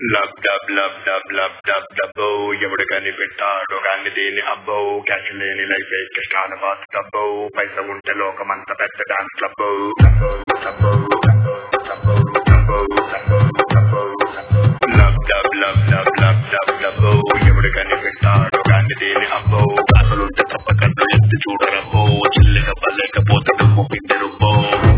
లబ్ dub lub dub lub dub డబ్బో ఎవడు కనిపెట్టాడు కానీ దీని అబ్బో క్యాష్ లేని లైఫ్ కష్టాల బాత్ డబ్బో పైస ఉంటే లోకమంత పెద్ద డాన్స్ క్లబ్బో lub dub lub dub lub dub డబ్బో ఎవడు కనిపెట్టాడు కానీ దీని అబ్బో అసలుంటే తప్పకుండా ఎత్తి చూడరబ్బో చిల్లిగా పల్లెకపోతే డుమ్ము పిండి రుబ్బో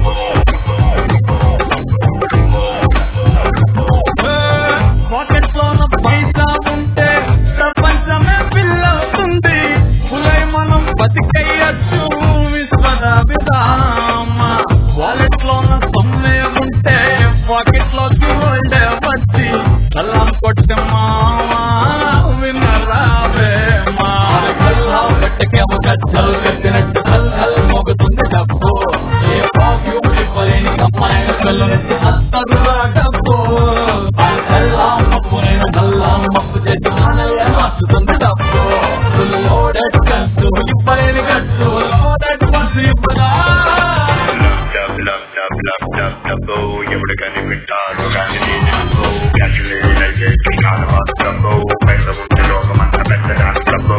పాకెట్ లోన పైసా ఉంటే ప్రపంచమే పిల్లవుతుంది పులై మనం బతికేయచ్చు విశ్వద విధామ వాలెట్ లోన సొమ్మే ఉంటే పాకెట్ లోకి వరల్డ్ వచ్చి అల్లం కొట్టే మామా విన్నరావే మా కల్లా గట్టకేమో గజ్జలు కట్టినట్టు హల్ హల్ మోగుతుంది డబ్బు ఏ పర్ఫ్యూమ్ ఇవ్వలేని అమ్మాయిల కళ్ళు నెత్తి అత్తరు డబ్బు అల్లా మప్పు నేను నల్లా మప్పు చేసి ఆనల్లే మార్చుతుంది డబ్బు లోడెడ్ కట్టు ఇవ్వలేని కట్టు లోడెడ్ బస్సు ఇవ్వదా lub dub lub dub lub dub డబ్బో ఎవడు కనిపెట్టాడు కానీ దీని అబ్బో క్యాష్ లేని లైఫ్ కష్టాల బాత్ డబ్బో పైస ఉంటే లోకమంత పెద్ద డాన్స్ క్లబ్బో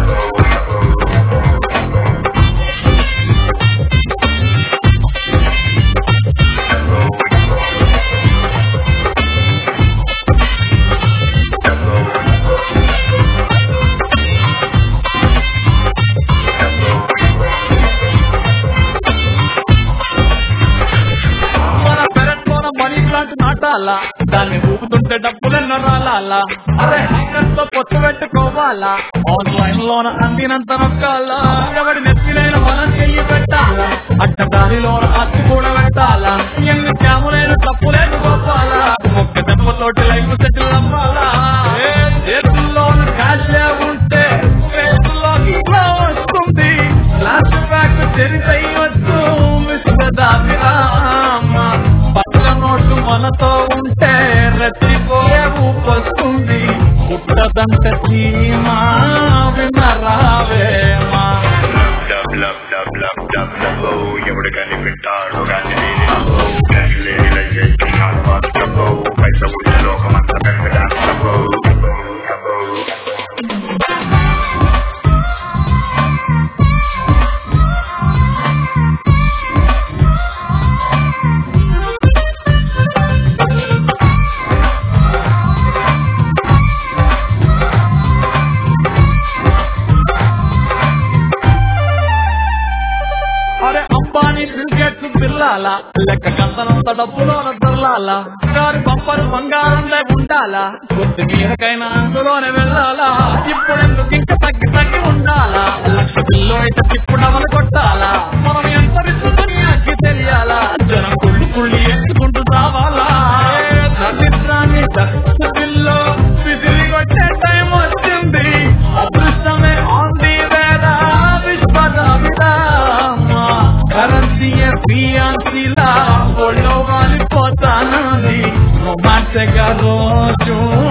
మన పెరట్లోన మనీ ప్లాంట్ నాటాలా దాన్ని ఊపుతుంటే డబ్బులెన్నో రాలాలా అరే హ్యాంగర్స్ తో పొత్తు పెట్టుకోవాలా ఆన్లైన్ లోన అందినంత నొక్కాలా ఎవడి నెత్తినైన మనం చెయ్యి పెట్టాలా అడ్డదారిలోన అచ్చి కూడా పెట్టాలా ఎన్ని క్యాములైన తప్పులేదు గోపాలా ఒక్క దెబ్బతోటి లైఫ్ సెటిల్ అవ్వాలా ఏ చేతుల్లోన క్యాష్ ఉంటే చేతుల్లోకి flow వస్తుంది ఫ్లాష్ బ్యాక్ చెరిసయ్యొచ్చు విశ్వదాభిరామ పట్ల నోటు మనతో ఉంటే రెచ్చిపోయే ఊపొస్తుంది పుట్టదంట చీమా వినరావేమా dub lub dub lub dub డబ్బో ఎవడు కనిపెట్టాడు కానీ దీని అబ్బో క్యాష్ లేని లైఫ్ కష్టాల బాత్ డబ్బో పైస ఉంటే లోకమంత పెద్ద డాన్స్ క్లబ్బో అరే అంబానీ బిల్గేట్స్ పిల్లాలా లెక్క కంతనంత డబ్బులోన దొరలాలా గారి పంపరు బంగారంలో ఉండాలా కొద్ది మీదకైనా అందులోనే వెళ్ళాలా ఇప్పుడు ఎందుకు ఇంకా తగ్గి తగ్గి ఉండాలా లక్ష బిల్లు అయితే ఇప్పుడు అమలు కొట్టాలా మనం ఎంత రిచ్చుకుని తెలియాలా జనం కుళ్ళి కుళ్ళి ఎత్తుకుంటూ రావాలా ఏ దరిద్రాన్ని దక్ష బిల్లు విసిరి కొట్టే టైం వచ్చింది అదృష్టమే ఆన్ ది వేరా విశ్వద విరామ కరెన్సీ ఫియాన్సీలా ఒళ్ళో వాలిపోతానది రొమాంటిక్ రోజు